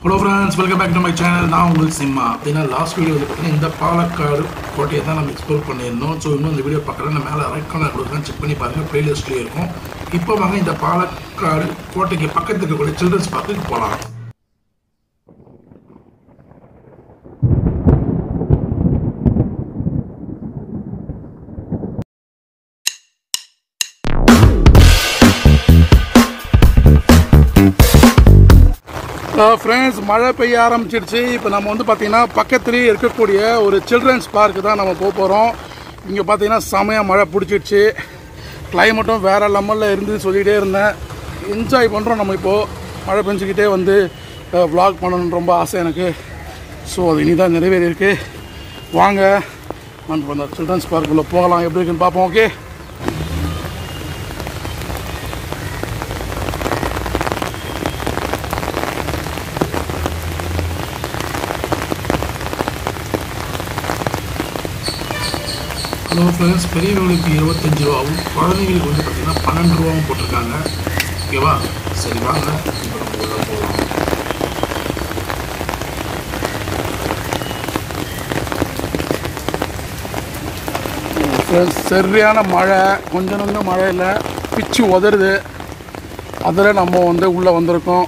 Hello friends welcome back to my channel நான் உங்களுக்கு சிம்மா அப்படின்னா லாஸ்ட் வீடியோ வந்து பார்த்தீங்கன்னா இந்த பாலக்காடு கோட்டையை தான் நம்ம எக்ஸ்ப்ளோர் பண்ணியிருந்தோம் ஸோ இன்னும் இந்த வீடியோ பார்க்கல நான் மேலே ரைட் கார்னர் கொடுக்குறேன் செக் பண்ணி பாருங்கள் ப்ளேலிஸ்ட்லேயே இருக்கும் இப்போ வாங்க இந்த பாலக்காடு கோட்டைக்கு பக்கத்தில் இருக்கக்கூடிய சில்ட்ரன்ஸ் பார்க்குக்கு போகலாம் ஃப்ரெண்ட்ஸ் மழை பெய்ய ஆரம்பிச்சிருச்சு இப்போ நம்ம வந்து பார்த்திங்கன்னா பக்கத்துலேயே இருக்கக்கூடிய ஒரு சில்ட்ரன்ஸ் பார்க்கு தான் நம்ம போக போகிறோம் இங்கே பார்த்தீங்கன்னா செமையாக மழை பிடிச்சிடுச்சு கிளைமேட்டும் வேறு லெவலில் இருந்து சொல்லிகிட்டே இருந்தேன் என்ஜாய் பண்ணுறோம் நம்ம இப்போது மழை பெஞ்சிக்கிட்டே வந்து vlog பண்ணணும்னு ரொம்ப ஆசை எனக்கு ஸோ அது இனி தான் நிறைவேறியிருக்கு வாங்க நம்ம அந்த சில்ட்ரன்ஸ் பார்க்குள்ளே போகலாம் எப்படி இருக்குன்னு பார்ப்போம் ஓகே ஹலோ ஃப்ரெண்ட்ஸ் பெரியவங்களுக்கு இருபத்தஞ்சி ரூபாவும் குழந்தைங்களுக்கு வந்து பார்த்திங்கன்னா பன்னெண்டு ரூபாவும் போட்டிருக்காங்க ஓகேவா சரி வாங்க இப்போ நம்ம உள்ள போகலாம் ஃப்ரெண்ட்ஸ் சரியான மழை கொஞ்சம் கொஞ்சம் மழையில் பிச்சு உதறுது அதில் நம்ம வந்து உள்ளே வந்திருக்கோம்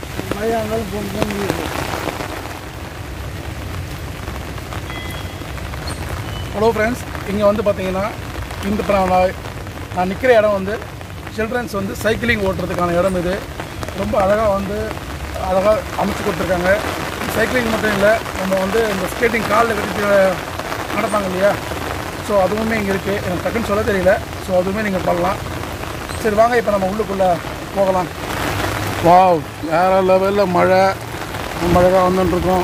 ஹலோ ஃப்ரெண்ட்ஸ் இங்கே வந்து பார்த்தீங்கன்னா இந்த இப்போ நான் நான் நிற்கிற இடம் வந்து சில்ட்ரன்ஸ் வந்து சைக்கிளிங் ஓட்டுறதுக்கான இடம் இது ரொம்ப அழகாக வந்து அழகாக அமைச்சு கொடுத்துருக்காங்க சைக்கிளிங் மட்டும் இல்லை நம்ம வந்து இந்த ஸ்கேட்டிங் காலில் கட்டிட்டு நடப்பாங்க இல்லையா ஸோ அதுவுமே இங்கே இருக்குது எனக்கு டக்குன்னு சொல்ல தெரியல ஸோ அதுவுமே நீங்கள் பண்ணலாம் சரி வாங்க இப்போ நம்ம உள்ளுக்குள்ளே போகலாம் வாவ் வேறு லெவலில் மழை மழை தான் வந்துட்டுருக்கோம்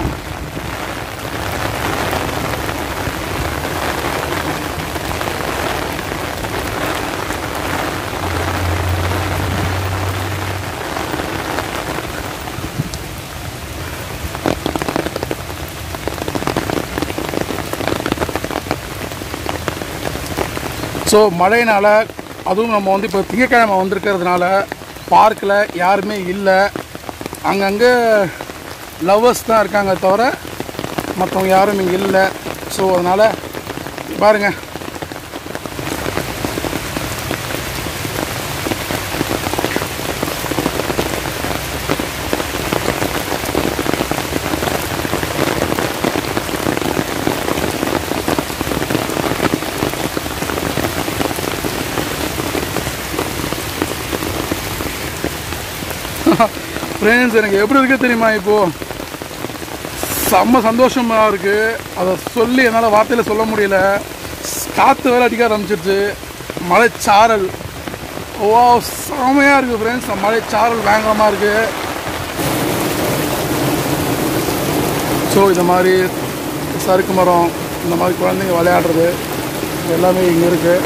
ஸோ மழையினால் அதுவும் நம்ம வந்து இப்போ திங்கக்கிழமை வந்திருக்கிறதுனால பார்க்கில் யாருமே இல்லை அங்கங்கே லவ்வர்ஸ் தான் இருக்காங்க தவிர மற்றவங்க யாரும் இங்கே இல்லை ஸோ அதனால் பாருங்க ஃப்ரெண்ட்ஸ் எனக்கு எப்படி இருக்கு தெரியுமா இப்போது செம்ம சந்தோஷமாக இருக்குது அதை சொல்லி என்னால் வார்த்தையில் சொல்ல முடியல காற்று வேற அடிக்க ஆரம்பிச்சிருச்சு மழைச்சாரல் ஓ செமையாக இருக்குது ஃப்ரெண்ட்ஸ் மழைச்சாரல் பயங்கரமாக இருக்குது ஸோ இந்த மாதிரி சறுக்கு மரம் இந்த மாதிரி குழந்தைங்க விளையாடுறது எல்லாமே இங்கே இருக்குது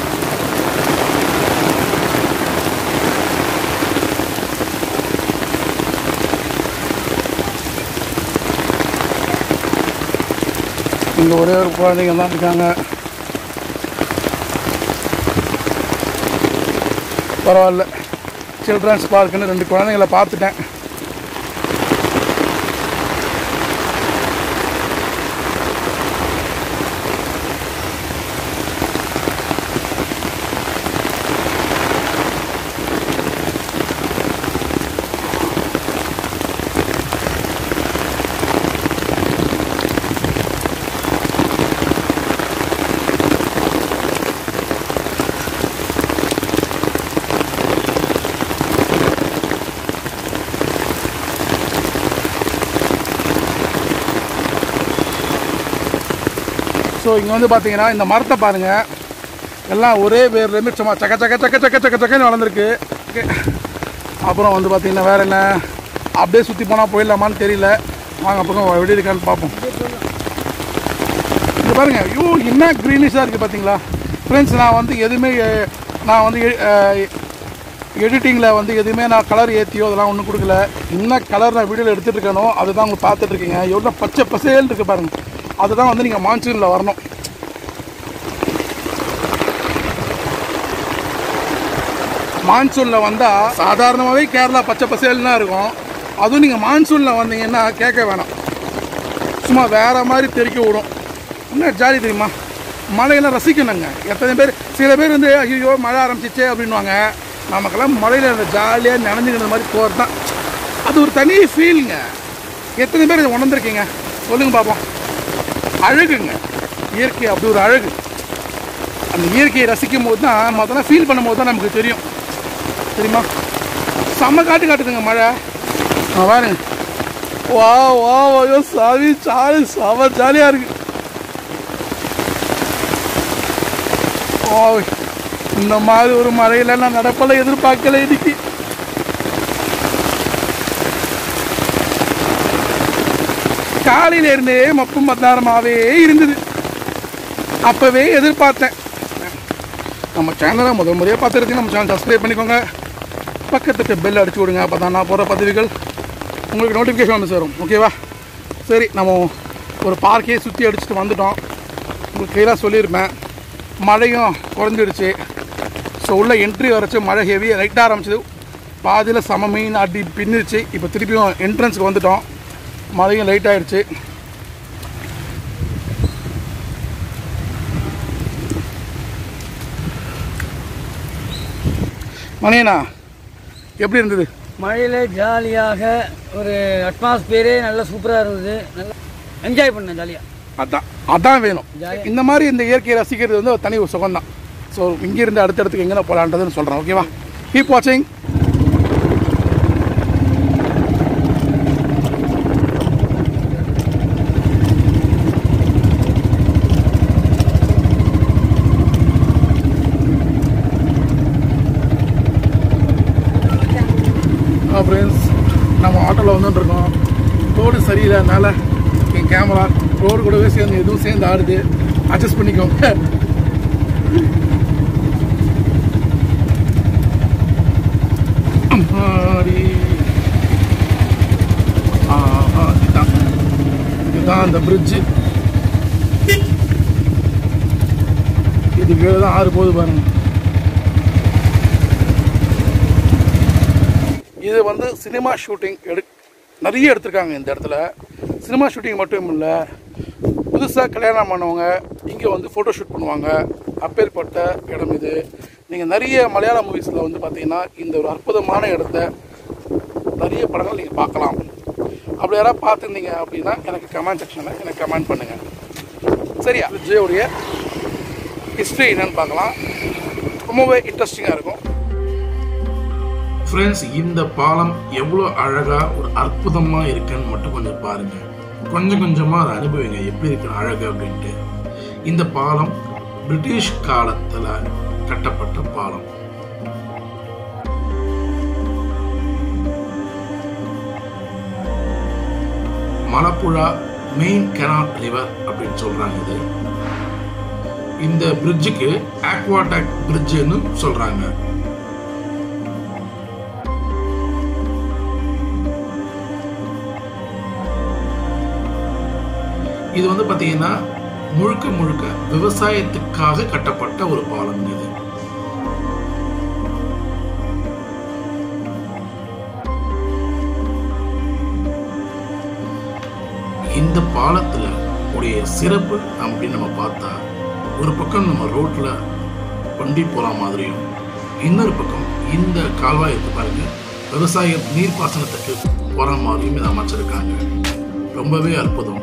இங்கே ஒரே ஒரு குழந்தைங்க தான் இருக்காங்க பரவாயில்ல சில்ட்ரன்ஸ் பார்க்குன்னு ரெண்டு குழந்தைங்கள பார்த்துட்டேன் ஸோ இங்கே வந்து பார்த்தீங்கன்னா இந்த மரத்தை பாருங்கள் எல்லாம் ஒரே வேர்லேருந்து சும்மா சக்க சக்க சக்க சக்க சக்க சக்கன்னு வளர்ந்துருக்கு Okay. அப்புறம் வந்து பார்த்தீங்கன்னா வேறு என்ன அப்படியே சுற்றி போனால் போயிடலாமான்னு தெரியல வாங்க அப்புறம் எப்படி இருக்கான்னு பார்ப்போம் இது பாருங்க ஐயோ என்ன க்ரீனிஷாக இருக்குது பார்த்தீங்களா ஃப்ரெண்ட்ஸ் நான் வந்து எதுவுமே அஹ், நான் வந்து எடிட்டிங்கில் வந்து எதுவுமே நான் கலர் ஏற்றியோ அதெல்லாம் ஒன்றும் கொடுக்கல என்ன கலர் நான் வீடியோவில் எடுத்துகிட்டு இருக்கேனோ அதுதான் உங்களுக்கு பார்த்துட்டு இருக்கீங்க எவ்வளோ பச்சை பசேல் இருக்குது பாருங்க அதுதான் வந்து நீங்கள் மான்சூனில் வரணும் மான்சூனில் வந்தால் சாதாரணமாகவே கேரளா பச்சை பசேல்னா இருக்கும் அதுவும் நீங்கள் மான்சூனில் வந்தீங்கன்னா கேட்க வேணாம் சும்மா வேற மாதிரி தெறிக்க விடும் என்ன ஜாலி தெரியுமா மழையெல்லாம் ரசிக்கணுங்க எத்தனை பேர் சில பேர் வந்து ஐயோ மழை ஆரம்பிச்சிச்சே அப்படின்வாங்க நமக்கெல்லாம் மழையில் அந்த ஜாலியாக நனைஞ்சுக்கிற மாதிரி போகிறது தான் அது ஒரு தனி ஃபீலுங்க எத்தனை பேர் இதை உணர்ந்துருக்கீங்க சொல்லுங்க பார்ப்போம் அழகுங்க இயற்கை அப்படி ஒரு அழகு அந்த இயற்கையை ரசிக்கும் போது தான் மொத்தம் ஃபீல் பண்ணும்போது தான் நமக்கு தெரியும் தெரியுமா செம்ம காட்டு காட்டுதுங்க மழை ஆ, பாருங்க வா வா ஐயோ சாமி சாலி செம ஜாலியாக இருக்கு ஓ இந்த மாதிரி ஒரு மழையில நான் நடப்பல எதிர்பார்க்கல இன்னைக்கு காலையில இருந்தே மப்பும் பத்தாரமாவே இருந்தது அப்பவே எதிர்பார்த்தேன் நம்ம சேனலை முதல் முறையாக பார்த்துருக்கீங்க நம்ம சேனல் சப்ஸ்கிரைப் பண்ணிக்கோங்க பக்கத்துக்கு பெல் அடிச்சு விடுங்க அப்போ தான் நான் போகிற பதிவுகள் உங்களுக்கு நோட்டிஃபிகேஷன் வந்து சேரும் ஓகேவா சரி நம்ம ஒரு பார்க்கையே சுற்றி அடிச்சுட்டு வந்துட்டோம் உங்களுக்கு கையிலாக சொல்லியிருப்பேன் மழையும் குறைஞ்சிடுச்சு ஸோ உள்ள என்ட்ரி வரைச்சு மழை ஹெவி லைட்டாக ஆரம்பிச்சது பாதியில் சம மீன் அடி பின்னிருச்சு இப்போ திருப்பியும் என்ட்ரன்ஸுக்கு வந்துட்டோம் மழையும் லைட் ஆயிடுச்சு மணியண்ணா எப்படி இருந்தது மழையில் ஜாலியாக ஒரு அட்மாஸ்பியரே நல்லா சூப்பராக இருந்தது நல்லா என்ஜாய் பண்ணேன் ஜாலியாக அதான் அதான் வேணும் ஜாலியா. இந்த மாதிரி இந்த இயற்கையை ரசிக்கிறது வந்து ஒரு தனி ஒரு சுகம் தான் ஸோ இங்கேருந்து அடுத்த இடத்துக்கு எங்கே போகலான்றதுன்னு சொல்கிறேன் ஓகேவா கீப் வாட்சிங் ஃப்ரெண்ட்ஸ் நம்ம ஆட்டோவில் வந்துட்டுருக்கோம் ரோடு சரியில்லைனால என் கேமரா ரோடு கூடவே சேர்ந்து எதுவும் சேர்ந்து ஆடுது அட்ஜஸ்ட் பண்ணிக்கோங்க அம்மாடி. ஆ, ஆ, இதுதான் இதுதான் அந்த பிரிட்ஜு இது கீழே தான் ஆறு போகுது பாருங்க இது வந்து சினிமா ஷூட்டிங் எடு நிறைய எடுத்திருக்காங்க இந்த இடத்துல சினிமா ஷூட்டிங் மட்டும் இல்லை புதுசாக கல்யாணம் பண்ணவங்க இங்கே வந்து ஃபோட்டோ ஷூட் பண்ணுவாங்க அப்பேற்பட்ட இடம் இது நீங்கள் நிறைய மலையாள மூவிஸில் வந்து பார்த்தீங்கன்னா இந்த ஒரு அற்புதமான இடத்த நிறைய படங்கள் நீங்கள் பார்க்கலாம் அப்படி யாராவது பார்த்துருந்தீங்க அப்படின்னா எனக்கு கமெண்ட் செக்ஷனில் எனக்கு கமெண்ட் பண்ணுங்கள் சரியா விஜயோடைய ஹிஸ்ட்ரி என்னன்னு பார்க்கலாம் ரொம்பவே இன்ட்ரெஸ்டிங்காக இருக்கும் ஃப்ரெண்ட்ஸ் இந்த பாலம் எவ்வளோ அழகா ஒரு அற்புதமா இருக்குன்னு மட்டும் கொஞ்சம் பாருங்க கொஞ்சம் கொஞ்சமா அதை அனுபவிங்க எப்படி இருக்கிற அழகு அப்படின்ட்டு இந்த பாலம் பிரிட்டிஷ் காலத்துல கட்டப்பட்ட பாலம் மலப்புழா மெயின் கெனால் ரிவர் அப்படின்னு சொல்றாங்க இது இந்த பிரிட்ஜுக்கு ஆக்வாடாக் பிரிட்ஜுன்னு சொல்றாங்க இது வந்து பார்த்தீங்கன்னா முழுக்க முழுக்க விவசாயத்துக்காக கட்டப்பட்ட ஒரு பாலம் இது இந்த பாலத்துல உடைய சிறப்பு அப்படின்னு நம்ம பார்த்தா ஒரு பக்கம் நம்ம ரோட்ல வண்டி போற மாதிரியும் இன்னொரு பக்கம் இந்த கால்வாய் இருக்கு பாருங்க விவசாய நீர்ப்பாசனத்துக்கு போற மாதிரியும் இதை அமைச்சிருக்காங்க ரொம்பவே அற்புதம்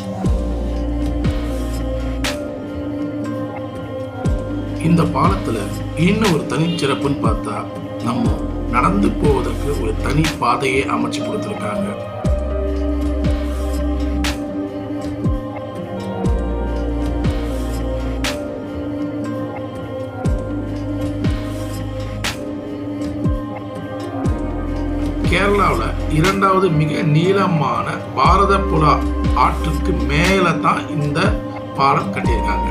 இந்த பாலத்துல இன்னும் ஒரு தனி சிறப்புன்னு பார்த்தா நம்ம நடந்து போவதற்கு ஒரு தனி பாதையை அமைச்சு கொடுத்துருக்காங்க கேரளாவில் இரண்டாவது மிக நீளமான பாரத புலா ஆற்றுக்கு மேலே தான் இந்த பாலம் கட்டியிருக்காங்க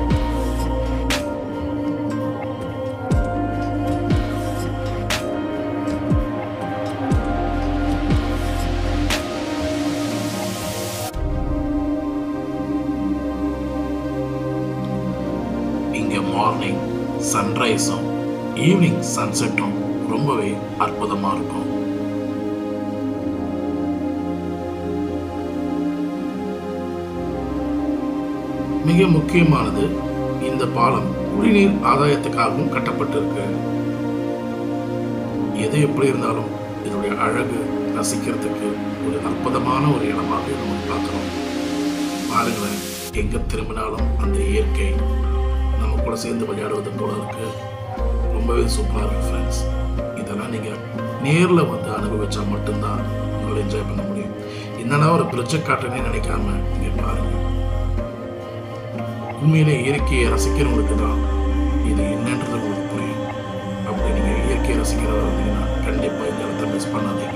இங்க மார்னிங் சன்ரைஸும் ஈவினிங் சன்செட்டும் ரொம்பவே அற்புதமா இருக்கும் மிக முக்கியமானது இந்த பாலம் குடிநீர் ஆதாயத்துக்காகவும் கட்டப்பட்டிருக்கு எது எப்படி இருந்தாலும் இதனுடைய அழகு ரசிக்கிறதுக்கு ஒரு அற்புதமான ஒரு இடமாக நம்ம பார்க்குறோம் பாருங்களேன் எங்க திரும்பினாலும் அந்த இயற்கை நம்ம கூட சேர்ந்து விளையாடுவது போல இருக்கு ரொம்பவே சூப்பராக இருக்கு ஃப்ரெண்ட்ஸ் இதெல்லாம் நீங்கள் நேரில் வந்து அனுபவிச்சா மட்டும்தான் உங்களை என்ஜாய் பண்ண முடியும் என்னடா ஒரு பிரிட்ஜை காட்டுறேன்னு நினைக்காம நீங்கள் பாருங்க உண்மையிலே இயற்கையை ரசிக்கிறவங்களுக்கு தான் இது என்னன்றது உங்களுக்கு புரியும் அப்படி நீங்கள் இயற்கையை ரசிக்கிறதா இருந்தீங்கன்னா கண்டிப்பாக இந்த இடத்த மிஸ் பண்ணாதீங்க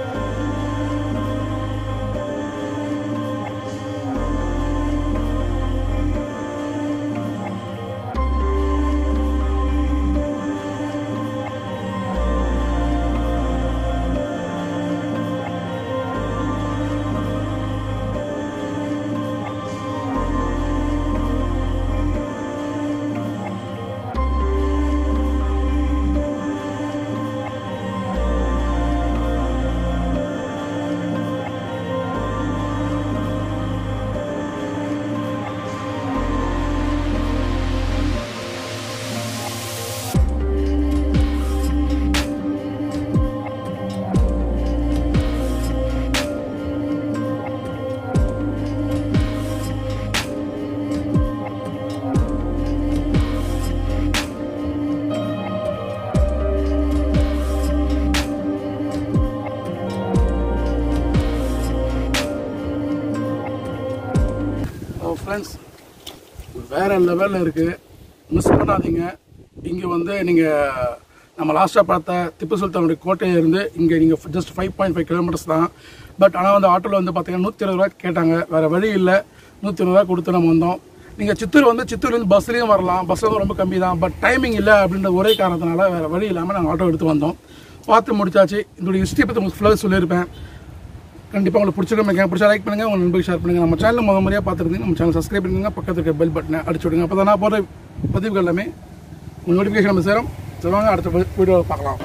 ஃப்ரெண்ட்ஸ் வேறு லெவலில் இருக்குது மிஸ் பண்ணாதீங்க இங்கே வந்து நீங்கள் நம்ம லாஸ்ட்டாக பார்த்த திப்பு சுல்தானுடைய கோட்டையிலிருந்து இங்கே நீங்கள் just five point five kilometers தான் பட் ஆனால் வந்து ஆட்டோவில் வந்து பார்த்தீங்கன்னா நூற்றி இருபது ரூபா கேட்டாங்க வேறு வழி இல்லை நூற்றி இருபது ரூபா கொடுத்து நம்ம வந்தோம் நீங்கள் சித்தூர் வந்து சித்தூர்லேருந்து பஸ்லேயும் வரலாம் பஸ் வந்து ரொம்ப கம்மி தான் பட் டைமிங் இல்லை அப்படின்ற ஒரே காரணத்தினால வேறு வழி இல்லாமல் நாங்கள் ஆட்டோ எடுத்து வந்தோம் பார்த்து முடிச்சாச்சு இதோடைய ஹிஸ்ட்ரி பற்றி உங்களுக்கு ஃபுல்லாக சொல்லியிருப்பேன் கண்டிப்பாக உங்களுக்கு பிடிச்சிருக்க எனக்கு பிடிச்சா லைக் பண்ணுங்கள் உங்கள் நண்பருக்கு ஷேர் பண்ணுங்கள் நம்ம சேனல் முத முறையாக பார்த்துருந்தீங்க நம்ம சேனல் சப்ஸ்கிரைப் பண்ணுங்க பக்கத்தில் இருக்க பெல் பட்டனை அடிச்சு விடுங்க அப்போ தான் நான் போகிற பதிவுகள் எல்லாமே உங்கள் நோட்டிஃபிகேஷன் நம்ம சேரும் சொல்லுவாங்க அடுத்த வீடியோவில் பார்க்கலாம்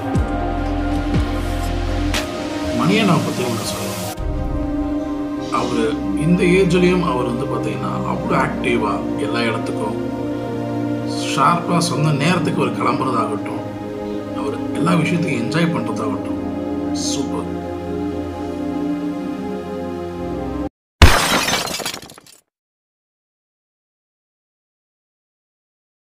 மணியனை பற்றி ஒன்று சொல்லணும் அவர் இந்த ஏஜ்லேயும் அவர் வந்து பார்த்தீங்கன்னா அவ்வளோ ஆக்டிவாக எல்லா இடத்துக்கும் ஷார்ப்பாக சொந்த நேரத்துக்கு ஒரு கிளம்புறதாகட்டும் அவர் எல்லா விஷயத்தையும் என்ஜாய் பண்ணுறதாகட்டும் சூப்பர்